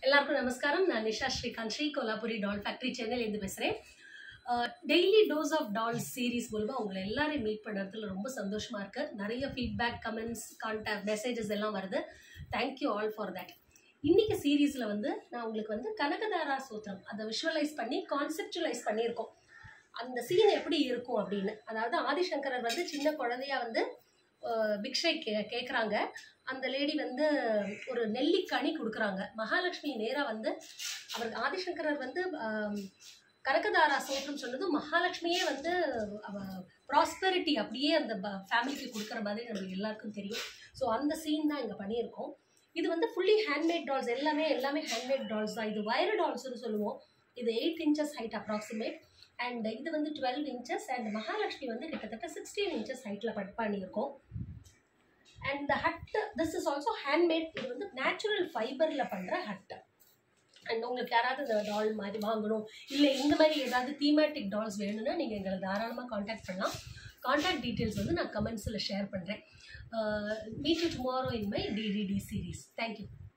எல்லாருக்கும் நமஸ்காரம் நான் நிஷா ஸ்ரீகாந்த் ஸ்ரீ கோலாபுரி டால் ஃபேக்டரி சென்னையிலேருந்து பேசுகிறேன் daily dose of doll series மூலமாக உங்களை எல்லாரையும் மீட் பண்ணுறதுல ரொம்ப சந்தோஷமாக இருக்கு நிறைய ஃபீட்பேக் கமெண்ட்ஸ் கான்டாக்ட் மெசேஜஸ் எல்லாம் வருது தேங்க்யூ ஆல் ஃபார் தட் இன்னைக்கு சீரீஸில் வந்து நான் உங்களுக்கு வந்து கனகதாரா சூத்திரம் அதை விஷுவலைஸ் பண்ணி கான்செப்டுவலைஸ் பண்ணியிருக்கோம் அந்த சீன் எப்படி இருக்கும் அப்படின்னு அதாவது ஆதிசங்கரர் வந்து சின்ன குழந்தையா வந்து அஹ், பிக்ஷை கே கேட்குறாங்க அந்த லேடி வந்து ஒரு நெல்லிக்கனி கொடுக்குறாங்க மகாலட்சுமி நேராக வந்து அவர் ஆதிசங்கரர் வந்து ஆம், கனகதாரா சோற்றம் சொன்னது மகாலட்சுமியே வந்து அவ ப்ராஸ்பெரிட்டி அப்படியே அந்த ஃபேமிலிக்கு கொடுக்குற மாதிரி நம்மளுக்கு எல்லாருக்கும் தெரியும் ஸோ அந்த சீன் தான் இங்கே பண்ணியிருக்கோம் இது வந்து ஃபுல்லி ஹேண்ட்மேட் டால்ஸ் எல்லாமே எல்லாமே ஹேண்ட்மேட் டால்ஸ் தான் இது வயர் டால்ஸ்னு சொல்லுவோம் இது eight inches height approximate and இது வந்து டுவெல் இன்ச்சஸ் அண்ட் மகாலட்சுமி வந்து கிட்டத்தட்ட சிக்ஸ்டீன் இன்ச்சஸ் ஹைட்டில் கட் பண்ணியிருக்கோம் அண்ட் இந்த hat this is also handmade இது வந்து நேச்சுரல் ஃபைபரில் பண்ணுற ஹட் அண்ட் உங்களுக்கு யாராவது இந்த டால் மாதிரி வாங்கணும் இல்லை இந்த மாதிரி ஏதாவது தீமேட்டிக் டால்ஸ் வேணும்னா நீங்கள் எங்களை தாராளமாக காண்டாக்ட் பண்ணலாம் காண்டாக்ட் டீட்டெயில்ஸ் வந்து நான் கமெண்ட்ஸில் ஷேர் பண்ணுறேன் meet you tomorrow in my DDD series thank you